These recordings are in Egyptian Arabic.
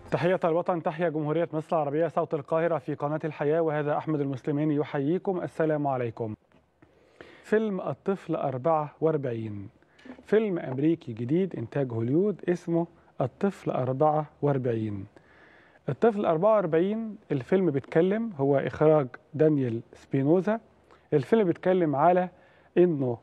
تحية الوطن تحيا جمهورية مصر العربية صوت القاهرة في قناة الحياة وهذا أحمد المسلمين يحييكم السلام عليكم فيلم الطفل 44 فيلم أمريكي جديد إنتاج هوليود اسمه الطفل 44 الطفل 44 الفيلم بيتكلم هو إخراج دانيال سبينوزا الفيلم بيتكلم على إنه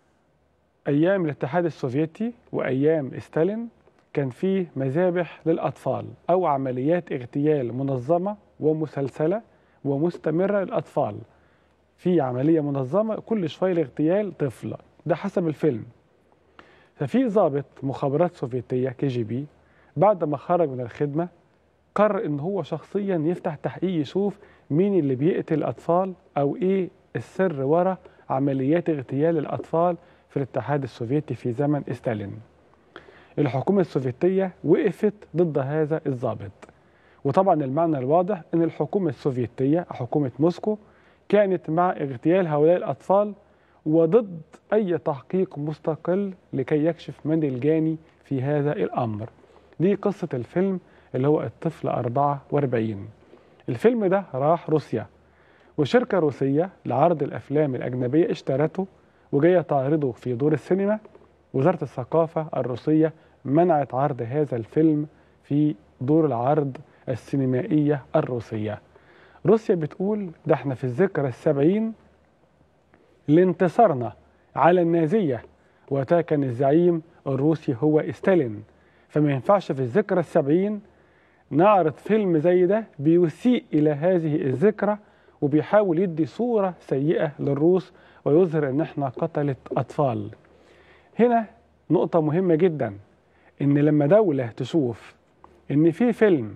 أيام الاتحاد السوفيتي وأيام ستالين كان فيه مذابح للأطفال أو عمليات اغتيال منظمة ومسلسلة ومستمرة للأطفال في عملية منظمة كل شوية لاغتيال طفل ده حسب الفيلم ففي ضابط مخابرات سوفيتية كي جي بي بعد ما خرج من الخدمة قرر ان هو شخصيا يفتح تحقيق يشوف مين اللي بيقتل الأطفال أو إيه السر ورا عمليات اغتيال الأطفال في الاتحاد السوفيتي في زمن ستالين الحكومة السوفيتية وقفت ضد هذا الضابط وطبعا المعنى الواضح ان الحكومة السوفيتية حكومة موسكو كانت مع اغتيال هؤلاء الأطفال وضد أي تحقيق مستقل لكي يكشف من الجاني في هذا الأمر دي قصة الفيلم اللي هو الطفل 44 الفيلم ده راح روسيا وشركة روسية لعرض الأفلام الأجنبية اشترته وجاية تعرضه في دور السينما وزارة الثقافة الروسية منعت عرض هذا الفيلم في دور العرض السينمائية الروسية روسيا بتقول ده احنا في الذكرى السبعين لانتصارنا على النازية وقتها كان الزعيم الروسي هو ستالين فما ينفعش في الذكرى السبعين نعرض فيلم زي ده بيسيء إلى هذه الذكرى وبيحاول يدي صورة سيئة للروس ويظهر ان احنا قتلت أطفال هنا نقطة مهمة جدا إن لما دولة تشوف إن في فيلم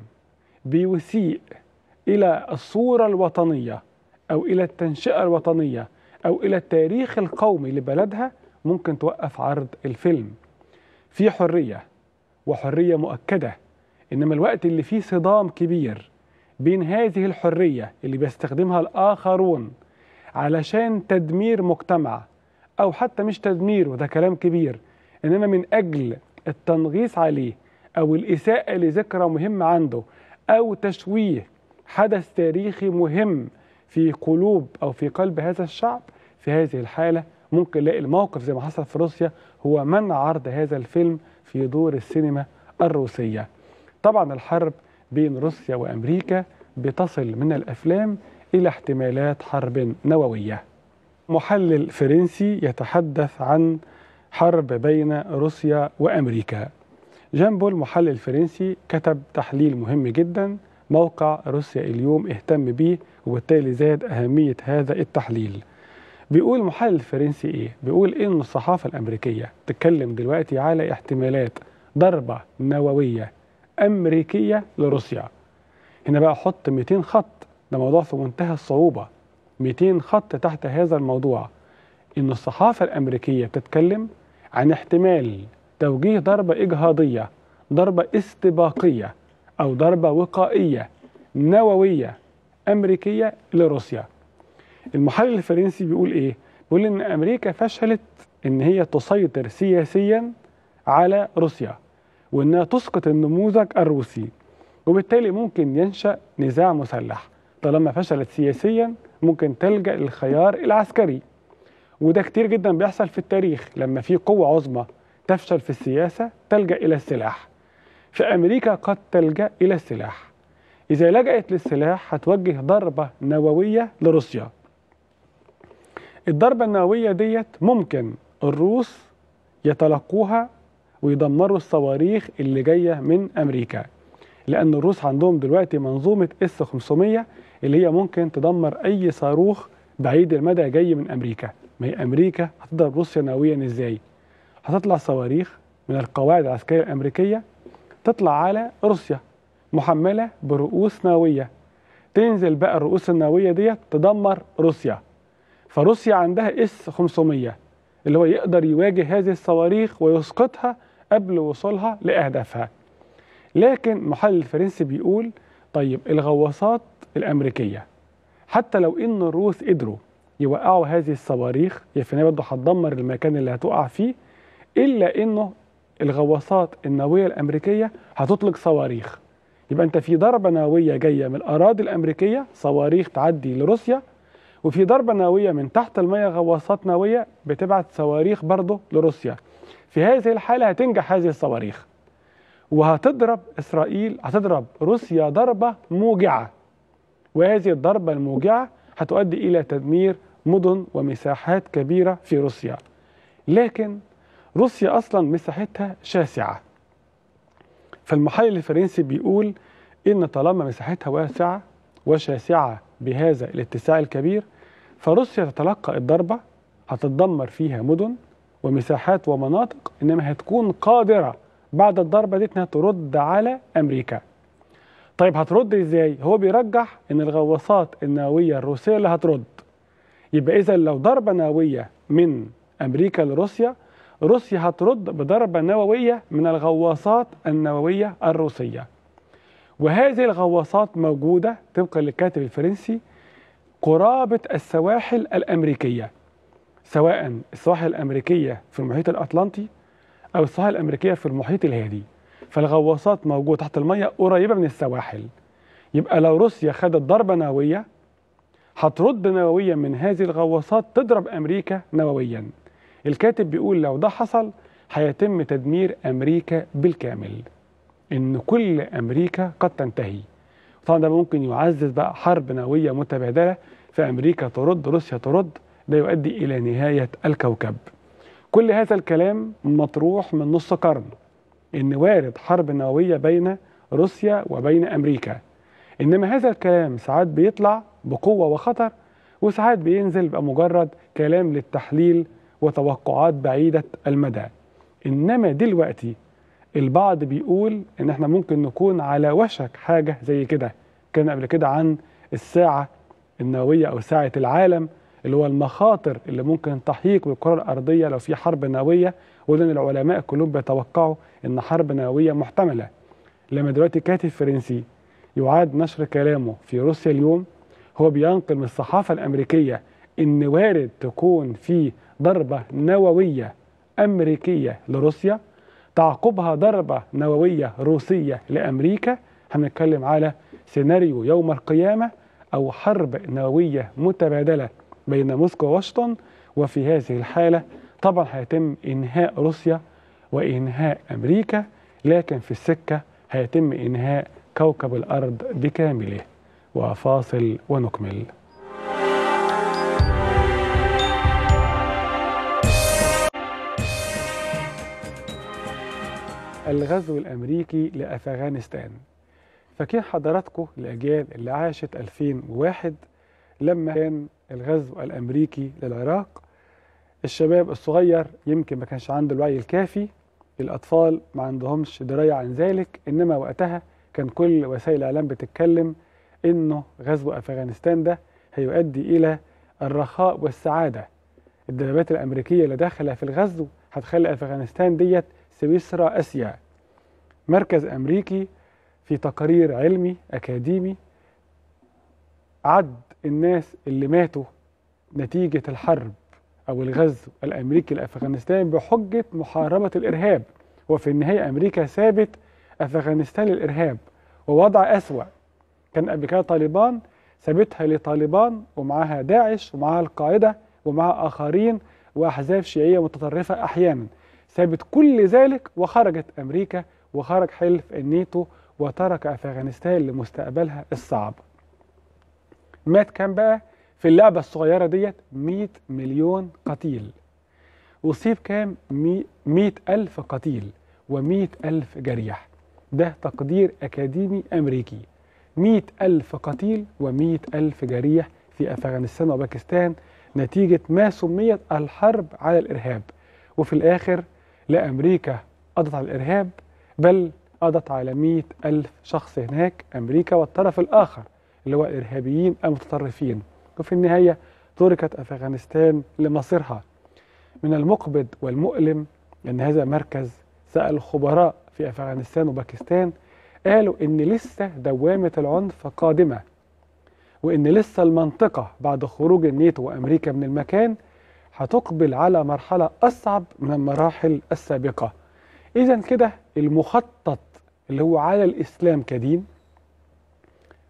بيسيء إلى الصورة الوطنية أو إلى التنشئة الوطنية أو إلى التاريخ القومي لبلدها ممكن توقف عرض الفيلم في حرية وحرية مؤكدة إنما الوقت اللي فيه صدام كبير بين هذه الحرية اللي بيستخدمها الآخرون علشان تدمير مجتمع أو حتى مش تدمير وده كلام كبير إنما من أجل التنغيص عليه أو الإساءة لذكرى مهمة عنده أو تشويه حدث تاريخي مهم في قلوب أو في قلب هذا الشعب في هذه الحالة ممكن نلاقي الموقف زي ما حصل في روسيا هو منع عرض هذا الفيلم في دور السينما الروسية طبعا الحرب بين روسيا وأمريكا بتصل من الأفلام إلى احتمالات حرب نووية محلل فرنسي يتحدث عن حرب بين روسيا وامريكا. جنبه المحلل الفرنسي كتب تحليل مهم جدا موقع روسيا اليوم اهتم بيه وبالتالي زاد اهميه هذا التحليل. بيقول المحلل الفرنسي ايه؟ بيقول ان الصحافه الامريكيه تتكلم دلوقتي على احتمالات ضربه نوويه امريكيه لروسيا. هنا بقى حط 200 خط ده موضوع في منتهى الصعوبه 200 خط تحت هذا الموضوع إن الصحافة الأمريكية بتتكلم عن احتمال توجيه ضربة إجهاضية ضربة استباقية أو ضربة وقائية نووية أمريكية لروسيا المحلل الفرنسي بيقول إيه؟ بيقول إن أمريكا فشلت إن هي تسيطر سياسيا على روسيا وإنها تسقط النموذج الروسي وبالتالي ممكن ينشأ نزاع مسلح طالما فشلت سياسيا ممكن تلجأ للخيار العسكري وده كتير جدا بيحصل في التاريخ لما في قوة عظمى تفشل في السياسة تلجأ إلى السلاح فأمريكا قد تلجأ إلى السلاح إذا لجأت للسلاح هتوجه ضربة نووية لروسيا الضربة النووية ديت ممكن الروس يتلقوها ويدمروا الصواريخ اللي جاية من أمريكا لأن الروس عندهم دلوقتي منظومة اس 500 اللي هي ممكن تدمر أي صاروخ بعيد المدى جاي من أمريكا ما هي أمريكا هتضرب روسيا نوويا إزاي؟ هتطلع صواريخ من القواعد العسكرية الأمريكية تطلع على روسيا محملة برؤوس نووية تنزل بقى الرؤوس النووية ديت تدمر روسيا فروسيا عندها اس 500 اللي هو يقدر يواجه هذه الصواريخ ويسقطها قبل وصولها لأهدافها لكن محلل الفرنسي بيقول طيب الغواصات الأمريكية حتى لو إن الروس قدروا يوقعوا هذه الصواريخ هي في النهاية برضه هتدمر المكان اللي هتقع فيه إلا إنه الغواصات النووية الأمريكية هتطلق صواريخ يبقى انت في ضربه نوويه جايه من الاراضي الامريكيه صواريخ تعدي لروسيا وفي ضربه نوويه من تحت الميه غواصات نوويه بتبعت صواريخ برضه لروسيا في هذه الحاله هتنجح هذه الصواريخ وهتضرب اسرائيل هتضرب روسيا ضربه موجعه وهذه الضربه الموجعه هتؤدي الى تدمير مدن ومساحات كبيره في روسيا لكن روسيا اصلا مساحتها شاسعه فالمحلل الفرنسي بيقول ان طالما مساحتها واسعه وشاسعه بهذا الاتساع الكبير فروسيا تتلقى الضربه هتتدمر فيها مدن ومساحات ومناطق انما هتكون قادره بعد الضربه دي انها ترد على امريكا. طيب هترد ازاي؟ هو بيرجح ان الغواصات النوويه الروسيه اللي هترد. يبقى اذا لو ضربه نوويه من امريكا لروسيا روسيا هترد بضربه نوويه من الغواصات النوويه الروسيه. وهذه الغواصات موجوده طبقا للكاتب الفرنسي قرابه السواحل الامريكيه. سواء السواحل الامريكيه في المحيط الاطلنطي او السواحل الامريكيه في المحيط الهادي فالغواصات موجوده تحت الميه قريبه من السواحل يبقى لو روسيا خدت ضربه نوويه هترد نوويا من هذه الغواصات تضرب امريكا نوويا الكاتب بيقول لو ده حصل هيتم تدمير امريكا بالكامل ان كل امريكا قد تنتهي طبعا ده ممكن يعزز بقى حرب نوويه متبادله فامريكا ترد روسيا ترد ده يؤدي الى نهايه الكوكب كل هذا الكلام مطروح من نص قرن ان وارد حرب نوويه بين روسيا وبين امريكا انما هذا الكلام ساعات بيطلع بقوه وخطر وساعات بينزل بقى مجرد كلام للتحليل وتوقعات بعيده المدى انما دلوقتي البعض بيقول ان احنا ممكن نكون على وشك حاجه زي كده كان قبل كده عن الساعه النوويه او ساعه العالم اللي هو المخاطر اللي ممكن تحيق بالكره الارضيه لو في حرب نوويه ولان العلماء كلهم بيتوقعوا ان حرب نوويه محتمله لما دلوقتي كاتب فرنسي يعاد نشر كلامه في روسيا اليوم هو بينقل من الصحافه الامريكيه ان وارد تكون في ضربه نوويه امريكيه لروسيا تعقبها ضربه نوويه روسيه لامريكا هنتكلم على سيناريو يوم القيامه او حرب نوويه متبادله بين موسكو وواشنطن وفي هذه الحالة طبعا هيتم إنهاء روسيا وإنهاء أمريكا لكن في السكة هيتم إنهاء كوكب الأرض بكامله وفاصل ونكمل الغزو الأمريكي لأفغانستان فاكرين حضراتكم الأجيال اللي عاشت 2001 لما كان الغزو الامريكي للعراق الشباب الصغير يمكن ما كانش عنده الوعي الكافي الاطفال ما عندهمش درايه عن ذلك انما وقتها كان كل وسائل الاعلام بتتكلم انه غزو افغانستان ده هيؤدي الى الرخاء والسعاده الدبابات الامريكيه اللي داخله في الغزو هتخلي افغانستان ديت سويسرا اسيا مركز امريكي في تقرير علمي اكاديمي عد الناس اللي ماتوا نتيجة الحرب أو الغزو الأمريكي لأفغانستان بحجة محاربة الإرهاب وفي النهاية أمريكا سابت أفغانستان للإرهاب ووضع أسوأ كان قبل كده طالبان سابتها لطالبان ومعاها داعش ومعاها القاعدة ومعاها آخرين وأحزاب شيعية متطرفة أحيانا سابت كل ذلك وخرجت أمريكا وخرج حلف الناتو وترك أفغانستان لمستقبلها الصعب مات كام بقى في اللعبة الصغيرة ديت 100 مليون قتيل أصيب كام 100 ألف قتيل و100 ألف جريح ده تقدير أكاديمي أمريكي 100 ألف قتيل و100 ألف جريح في أفغانستان وباكستان نتيجة ما سميت الحرب على الإرهاب وفي الآخر لا أمريكا قضت على الإرهاب بل قضت على 100 ألف شخص هناك أمريكا والطرف الآخر اللي هو الإرهابيين المتطرفين وفي النهاية تركت أفغانستان لمصيرها من المقبض والمؤلم أن هذا مركز سأل خبراء في أفغانستان وباكستان قالوا إن لسه دوامة العنف قادمة وإن لسه المنطقة بعد خروج الناتو وأمريكا من المكان هتقبل على مرحلة أصعب من المراحل السابقة إذا كده المخطط اللي هو على الإسلام كدين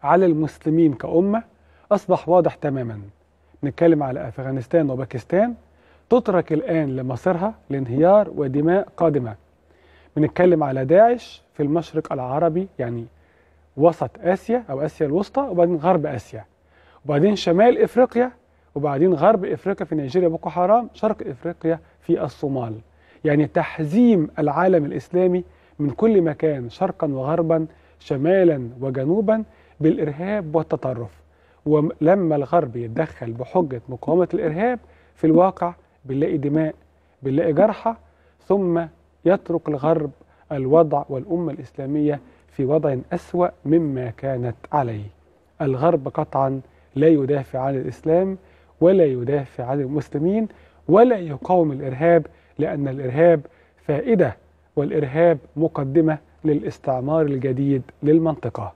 على المسلمين كأمة أصبح واضح تماما نتكلم على أفغانستان وباكستان تترك الآن لمصيرها لانهيار ودماء قادمة بنتكلم على داعش في المشرق العربي يعني وسط آسيا أو آسيا الوسطى وبعدين غرب آسيا وبعدين شمال إفريقيا وبعدين غرب إفريقيا في نيجيريا بوكو حرام شرق إفريقيا في الصومال يعني تحزيم العالم الإسلامي من كل مكان شرقا وغربا شمالا وجنوبا بالإرهاب والتطرف ولما الغرب يتدخل بحجة مقاومة الإرهاب في الواقع بنلاقي دماء بنلاقي جرحى ثم يترك الغرب الوضع والأمة الإسلامية في وضع أسوأ مما كانت عليه الغرب قطعا لا يدافع عن الإسلام ولا يدافع عن المسلمين ولا يقاوم الإرهاب لأن الإرهاب فائدة والإرهاب مقدمة للاستعمار الجديد للمنطقة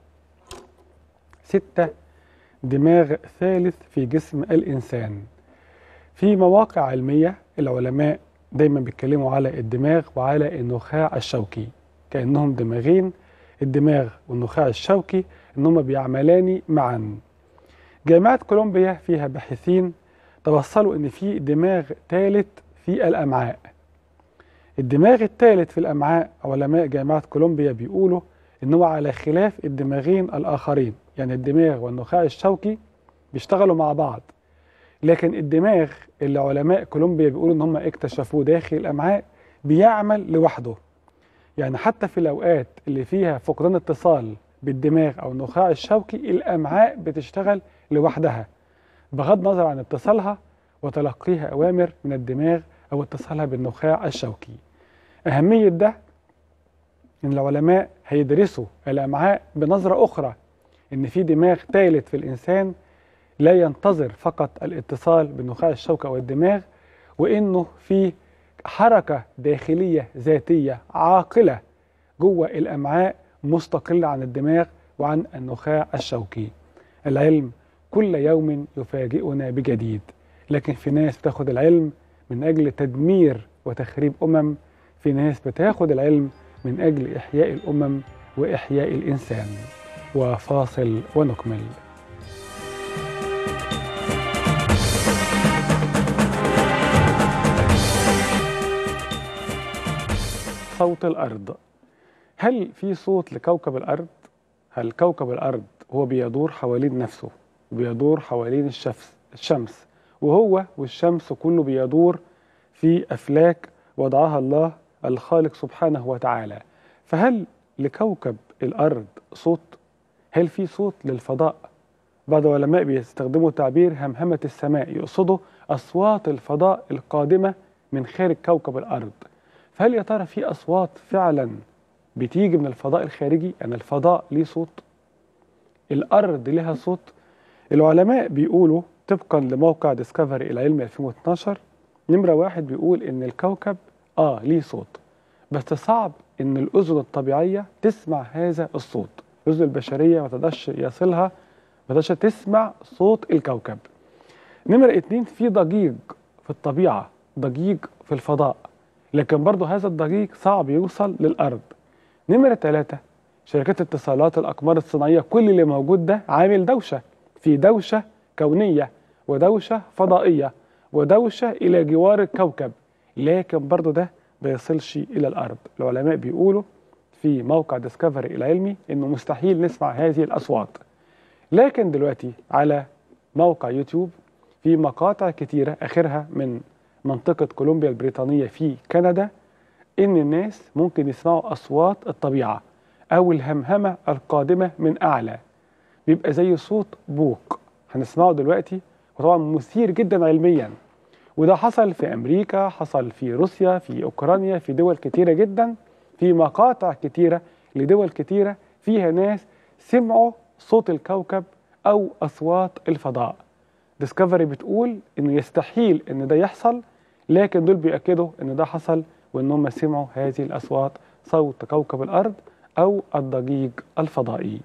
ستة دماغ ثالث في جسم الإنسان في مواقع علمية العلماء دايما بيتكلموا على الدماغ وعلى النخاع الشوكي كأنهم دماغين الدماغ والنخاع الشوكي انهما بيعملان معا جامعة كولومبيا فيها باحثين توصلوا ان في دماغ ثالث في الامعاء الدماغ الثالث في الامعاء علماء جامعة كولومبيا بيقولوا ان هو على خلاف الدماغين الاخرين يعني الدماغ والنخاع الشوكي بيشتغلوا مع بعض لكن الدماغ اللي علماء كولومبيا بيقولوا ان هم اكتشفوه داخل الامعاء بيعمل لوحده يعني حتى في الاوقات اللي فيها فقدان اتصال بالدماغ او النخاع الشوكي الامعاء بتشتغل لوحدها بغض النظر عن اتصالها وتلقيها اوامر من الدماغ او اتصالها بالنخاع الشوكي اهميه ده ان العلماء هيدرسوا الامعاء بنظره اخرى ان في دماغ ثالث في الانسان لا ينتظر فقط الاتصال بالنخاع الشوكي او الدماغ وانه في حركه داخليه ذاتيه عاقله جوه الامعاء مستقله عن الدماغ وعن النخاع الشوكي. العلم كل يوم يفاجئنا بجديد، لكن في ناس بتاخد العلم من اجل تدمير وتخريب امم، في ناس بتاخد العلم من اجل احياء الامم واحياء الانسان. وفاصل ونكمل. صوت الأرض هل في صوت لكوكب الأرض؟ هل كوكب الأرض هو بيدور حوالين نفسه بيدور حوالين الشمس الشمس وهو والشمس كله بيدور في أفلاك وضعها الله الخالق سبحانه وتعالى فهل لكوكب الأرض صوت؟ هل في صوت للفضاء؟ بعض العلماء بيستخدموا تعبير همهمة السماء يقصدوا أصوات الفضاء القادمة من خارج كوكب الأرض فهل يا ترى في أصوات فعلا بتيجي من الفضاء الخارجي يعني الفضاء ليه صوت الأرض لها صوت العلماء بيقولوا طبقا لموقع ديسكفري العلمي 2012 نمرة واحد بيقول إن الكوكب آه ليه صوت بس صعب إن الأذن الطبيعية تسمع هذا الصوت الأذن البشرية ما تقدرش يصلها ما تقدرش تسمع صوت الكوكب نمرة اتنين في ضجيج في الطبيعة ضجيج في الفضاء لكن برضه هذا الضجيج صعب يوصل للأرض نمرة ثلاثة شركات اتصالات الأقمار الصناعية كل اللي موجود ده عامل دوشة في دوشة كونية ودوشة فضائية ودوشة إلى جوار الكوكب لكن برضه ده ما يصلش إلى الأرض العلماء بيقولوا في موقع ديسكفري العلمي إنه مستحيل نسمع هذه الأصوات لكن دلوقتي على موقع يوتيوب في مقاطع كتيرة آخرها من منطقة كولومبيا البريطانية في كندا إن الناس ممكن يسمعوا أصوات الطبيعة أو الهمهمة القادمة من أعلى بيبقى زي صوت بوق هنسمعه دلوقتي وطبعا مثير جدا علميا وده حصل في أمريكا حصل في روسيا في أوكرانيا في دول كتيرة جدا في مقاطع كتيرة لدول كتيرة فيها ناس سمعوا صوت الكوكب أو أصوات الفضاء ديسكفري بتقول إنه يستحيل إن ده يحصل لكن دول بيأكدوا إن ده حصل وإن هم سمعوا هذه الأصوات صوت كوكب الأرض أو الضجيج الفضائي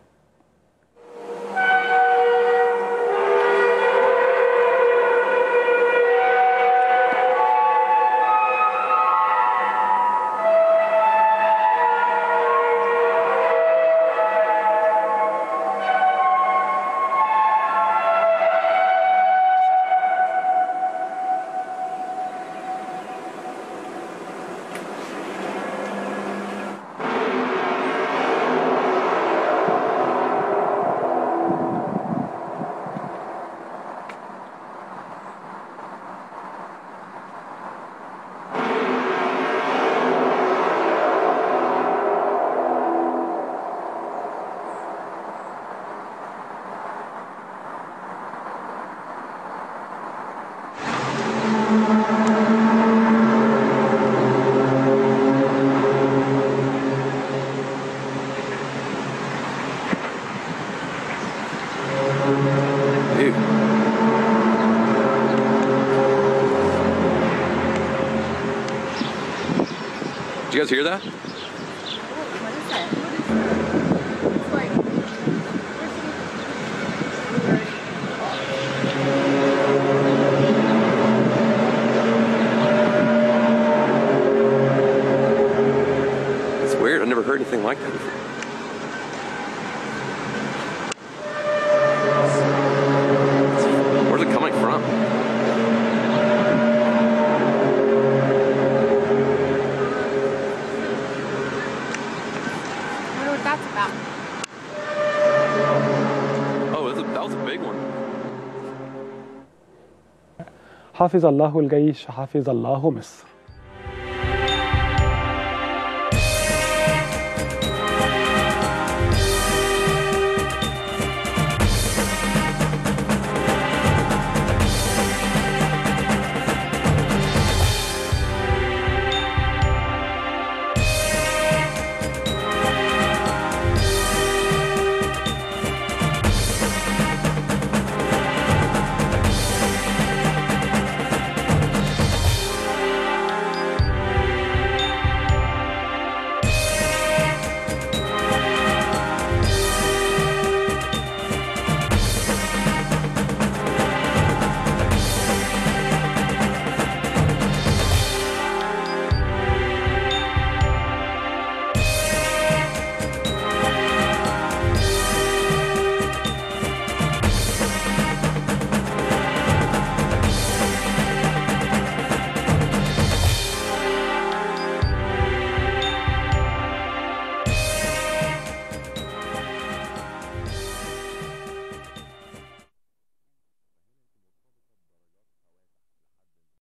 Did you guys hear that? What is that? It's like. It's weird. I've never heard anything like that before. Where's it coming from? I wonder what that's about. Oh, that's a, that was a big one. حفظ الله الجيش حفظ الله مصر